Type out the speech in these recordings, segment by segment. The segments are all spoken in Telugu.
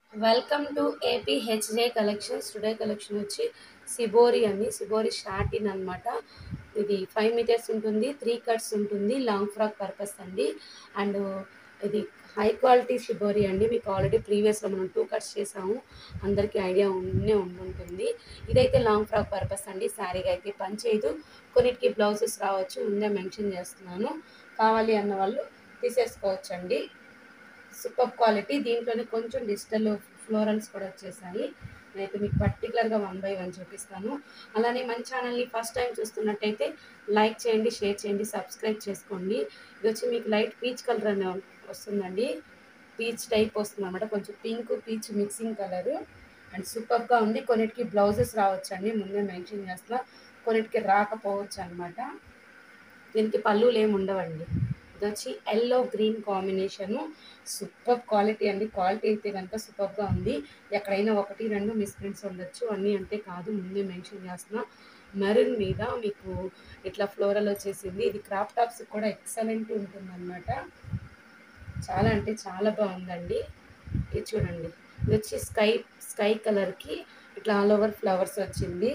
welcome to AP HJ collections today collection వచ్చి సిబోరి అండి సిబోరి షార్టిన్ అనమాట ఇది ఫైవ్ మీటర్స్ ఉంటుంది త్రీ కట్స్ ఉంటుంది లాంగ్ ఫ్రాక్ పర్పస్ అండి అండ్ ఇది హై క్వాలిటీ షిబోరి అండి మీకు ఆల్రెడీ ప్రీవియస్లో మనం టూ కట్స్ చేసాము అందరికీ ఐడియా ఉండే ఉంటుంది ఇదైతే లాంగ్ ఫ్రాక్ పర్పస్ అండి శారీగా అయితే పని చేయదు కొన్నిటికి బ్లౌజెస్ రావచ్చు ముందే మెన్షన్ చేస్తున్నాను కావాలి అన్న వాళ్ళు తీసేసుకోవచ్చు అండి సూపర్ క్వాలిటీ దీంట్లోనే కొంచెం డిజిటల్ ఫ్లోరల్స్ కూడా వచ్చేసాయి నేనైతే మీకు పర్టికులర్గా వన్ బై వన్ చూపిస్తాను అలానే మన ఛానల్ని ఫస్ట్ టైం చూస్తున్నట్టయితే లైక్ చేయండి షేర్ చేయండి సబ్స్క్రైబ్ చేసుకోండి ఇది వచ్చి మీకు లైట్ పీచ్ కలర్ అనే వస్తుందండి పీచ్ టైప్ వస్తుంది అనమాట కొంచెం pink peach mixing colour and సూపర్గా ఉంది కొన్నిటికి బ్లౌజెస్ రావచ్చు అండి ముందే మెన్షన్ చేస్తున్నా కొన్నిటికి రాకపోవచ్చు అనమాట దీనికి పళ్ళులు ఏమి ఉండవండి ఇది వచ్చి yellow green combination super quality అండి క్వాలిటీ అయితే కనుక సూపర్గా ఉంది ఎక్కడైనా ఒకటి రెండు మిస్ప్రింట్స్ ఉండొచ్చు అన్నీ అంటే కాదు ముందే మెన్షన్ చేస్తున్నా మెరూన్ మీద మీకు ఇట్లా ఫ్లోరల్ వచ్చేసింది ఇది క్రాప్ టాప్స్ కూడా ఎక్సలెంట్ ఉంటుందన్నమాట చాలా అంటే చాలా బాగుందండి ఇది చూడండి ఇది వచ్చి స్కై స్కై కలర్కి ఇట్లా ఆల్ ఓవర్ ఫ్లవర్స్ వచ్చింది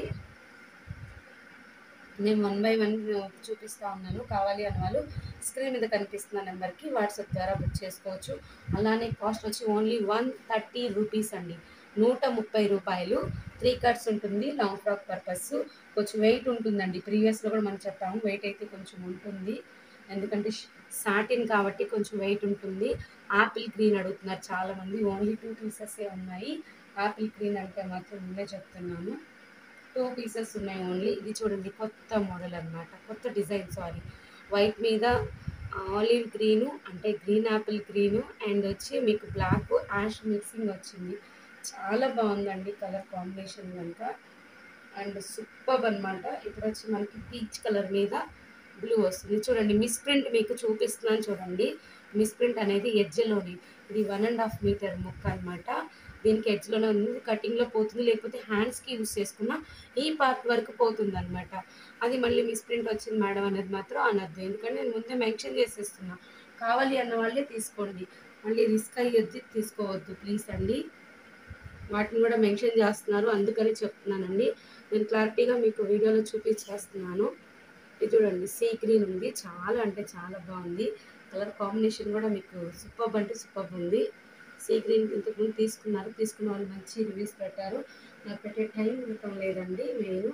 నేను వన్ బై వన్ చూపిస్తూ ఉన్నాను కావాలి అన్న వాళ్ళు స్క్రీన్ మీద కనిపిస్తున్న నెంబర్కి వాట్సాప్ ద్వారా బుక్ చేసుకోవచ్చు అలానే కాస్ట్ వచ్చి ఓన్లీ వన్ థర్టీ రూపీస్ అండి నూట ముప్పై రూపాయలు త్రీ కట్స్ ఉంటుంది లాంగ్ ఫ్రాక్ పర్పస్ కొంచెం వెయిట్ ఉంటుందండి ప్రీవియస్లో కూడా మనం చెప్పాము వెయిట్ అయితే కొంచెం ఉంటుంది ఎందుకంటే సాటిన్ కాబట్టి కొంచెం వెయిట్ ఉంటుంది ఆపిల్ గ్రీన్ అడుగుతున్నారు చాలామంది ఓన్లీ టూ పీసెసే ఉన్నాయి ఆపిల్ గ్రీన్ అంటే మాత్రం ముందే చెప్తున్నాను టూ పీసెస్ ఉన్నాయి ఓన్లీ ఇది చూడండి కొత్త మోడల్ అనమాట కొత్త డిజైన్ సారీ వైట్ మీద ఆలివ్ గ్రీను అంటే గ్రీన్ యాపిల్ గ్రీను అండ్ వచ్చి మీకు బ్లాక్ యాష్ మిక్సింగ్ వచ్చింది చాలా బాగుందండి కలర్ కాంబినేషన్ కనుక అండ్ సూపర్ అనమాట ఇప్పుడు వచ్చి మనకి పీచ్ కలర్ మీద బ్లూ వస్తుంది చూడండి మిస్ ప్రింట్ మీకు చూపిస్తున్నాను చూడండి మిస్ ప్రింట్ అనేది ఎడ్జ్లోని ఇది వన్ అండ్ హాఫ్ మీటర్ ముక్క అనమాట దీనికి ఎడ్జ్లోనే ఉంది కటింగ్లో పోతుంది లేకపోతే హ్యాండ్స్కి యూస్ చేసుకున్న ఈ పార్ట్ వరకు పోతుంది అనమాట అది మళ్ళీ మిస్ప్రింట్ వచ్చింది మేడం అనేది మాత్రం అనద్దు ఎందుకంటే నేను ముందే మెన్షన్ చేసేస్తున్నా కావాలి అన్న వాళ్ళే తీసుకోండి మళ్ళీ రిస్క్ అయ్యొద్దు తీసుకోవద్దు ప్లీజ్ అండి వాటిని కూడా మెన్షన్ చేస్తున్నారు అందుకని చెప్తున్నానండి నేను క్లారిటీగా మీకు వీడియోలో చూపించేస్తున్నాను ఇది చూడండి సీ గ్రీన్ ఉంది చాలా అంటే చాలా బాగుంది కలర్ కాంబినేషన్ కూడా మీకు సూపర్ అంటే సూపర్ ఉంది సీ గ్రీన్ ఇంతకుముందు తీసుకున్నారు తీసుకున్న వాళ్ళు మంచి రివ్యూస్ పెట్టారు నాకు పెట్టే టైం ఉండటం లేదండి మెయిన్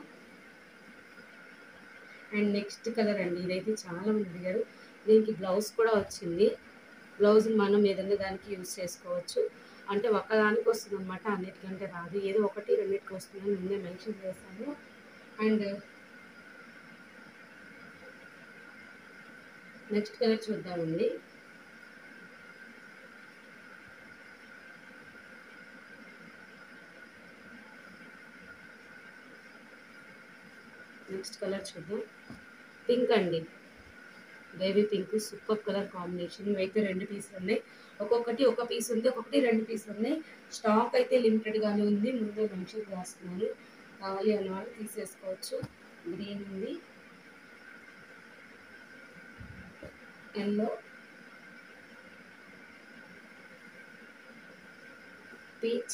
అండ్ నెక్స్ట్ కలర్ అండి ఇదైతే చాలా మంది అడిగారు దీనికి బ్లౌజ్ కూడా వచ్చింది బ్లౌజ్ మనం ఏదైనా దానికి యూజ్ చేసుకోవచ్చు అంటే ఒక్కదానికి వస్తుంది అనమాట అన్నిటికంటే రాదు ఏదో ఒకటి రెండింటికి వస్తుందని ముందే మెన్షన్ చేశాను అండ్ నెక్స్ట్ కలర్ చూద్దామండి నెక్స్ట్ కలర్ చూద్దాం పింక్ అండి baby pink super colour combination ఇవైతే రెండు పీసులు ఉన్నాయి ఒక్కొక్కటి ఒక పీస్ ఉంది ఒక్కొక్కటి రెండు పీసులు ఉన్నాయి స్టాక్ అయితే లిమిటెడ్గానే ఉంది ముందే మెన్షన్ చేస్తున్నాను కావాలి అన్న వాళ్ళు తీసేసుకోవచ్చు గ్రీన్ ఉంది ఎల్లో పీచ్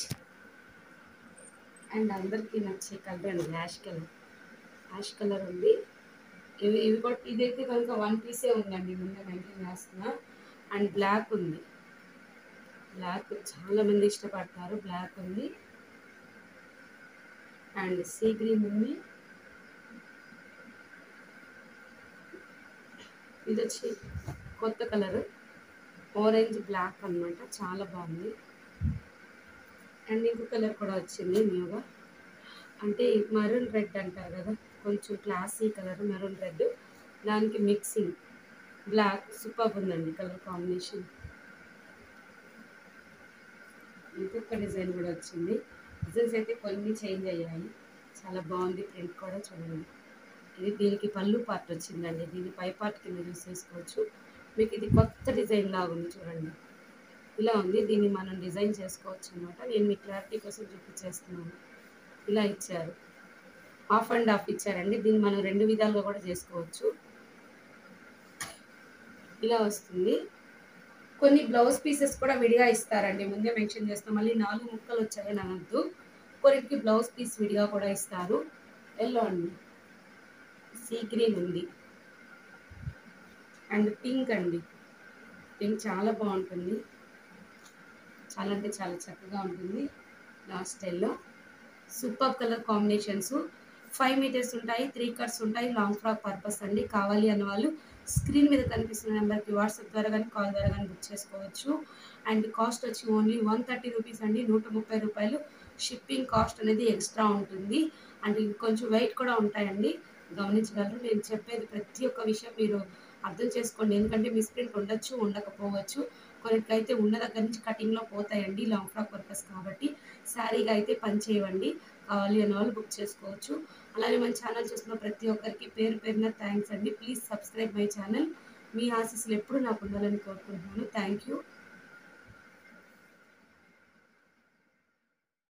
అండ్ అందరికీ నచ్చే కలర్ అండి యాష్ కలర్ యాష్ కలర్ ఉంది ఇవి ఇవి కూడా ఇదైతే కనుక వన్ పీసే ఉందండి ముందే మెయింటైన్ చేస్తున్నా అండ్ బ్లాక్ ఉంది బ్లాక్ చాలా మంది ఇష్టపడతారు బ్లాక్ ఉంది అండ్ సీ గ్రీన్ ఉంది ఇది వచ్చి కొత్త కలర్ ఆరెంజ్ బ్లాక్ అనమాట చాలా బాగుంది అండ్ ఇంకో కలర్ కూడా వచ్చింది న్యూగా అంటే మరూన్ రెడ్ అంటారు కదా కొంచెం క్లాసీ కలర్ మెరూన్ రెడ్ దానికి మిక్సింగ్ బ్లాక్ సూపర్ ఉందండి కలర్ కాంబినేషన్ ఇంకొక డిజైన్ కూడా వచ్చింది డిజైన్స్ అయితే కొన్ని చేంజ్ అయ్యాయి చాలా బాగుంది ప్రింట్ కూడా చూడండి ఇది దీనికి పళ్ళు పార్ట్ వచ్చిందండి దీని పై పార్ట్ కింద యూస్ చేసుకోవచ్చు మీకు ఇది కొత్త డిజైన్ లాగా ఉంది చూడండి ఇలా ఉంది దీన్ని మనం డిజైన్ చేసుకోవచ్చు అనమాట నేను మీ క్లారిటీ కోసం చూపించేస్తున్నాను ఇలా ఇచ్చారు హాఫ్ అండ్ హాఫ్ ఇచ్చారండి దీన్ని మనం రెండు విధాలుగా కూడా చేసుకోవచ్చు ఇలా వస్తుంది కొన్ని బ్లౌజ్ పీసెస్ కూడా విడిగా ఇస్తారండి ముందే మెన్షన్ చేస్తాం మళ్ళీ నాలుగు ముక్కలు వచ్చాయని అనద్దు కొన్నిటికి బ్లౌజ్ పీస్ విడిగా కూడా ఇస్తారు ఎల్లో అండి సీ గ్రీన్ ఉంది అండ్ పింక్ అండి పింక్ చాలా బాగుంటుంది చాలా అంటే చాలా చక్కగా ఉంటుంది లాస్ట్ స్టైల్లో super colour combinations five metres ఉంటాయి త్రీ కట్స్ ఉంటాయి లాంగ్ ఫ్రాక్ పర్పస్ అండి కావాలి అన్న వాళ్ళు స్క్రీన్ మీద కనిపిస్తున్న నెంబర్కి వాట్సాప్ ద్వారా కానీ కాల్ ద్వారా కానీ బుక్ చేసుకోవచ్చు అండ్ కాస్ట్ వచ్చి ఓన్లీ వన్ థర్టీ రూపీస్ అండి నూట ముప్పై రూపాయలు షిప్పింగ్ కాస్ట్ అనేది ఎక్స్ట్రా ఉంటుంది అండ్ కొంచెం వెయిట్ కూడా ఉంటాయండి గమనించగలరు నేను చెప్పేది ప్రతి ఒక్క విషయం మీరు అర్థం చేసుకోండి ఎందుకంటే మిస్ప్రింట్ ఉండొచ్చు ఉండకపోవచ్చు కొన్నిటికైతే ఉన్న దగ్గర నుంచి కటింగ్లో పోతాయండి లాంగ్ ఫ్రాక్ పర్పస్ కాబట్టి శారీగా అయితే పని చేయవండి కావాలి అన్న వాళ్ళు బుక్ చేసుకోవచ్చు అలాగే మన ఛానల్ చూస్తున్న ప్రతి ఒక్కరికి పేరు పేరున థ్యాంక్స్ అండి ప్లీజ్ సబ్స్క్రైబ్ మై ఛానల్ మీ ఆశీస్సులు ఎప్పుడు నాకు ఉండాలని కోరుకుంటున్నాను థ్యాంక్ యూ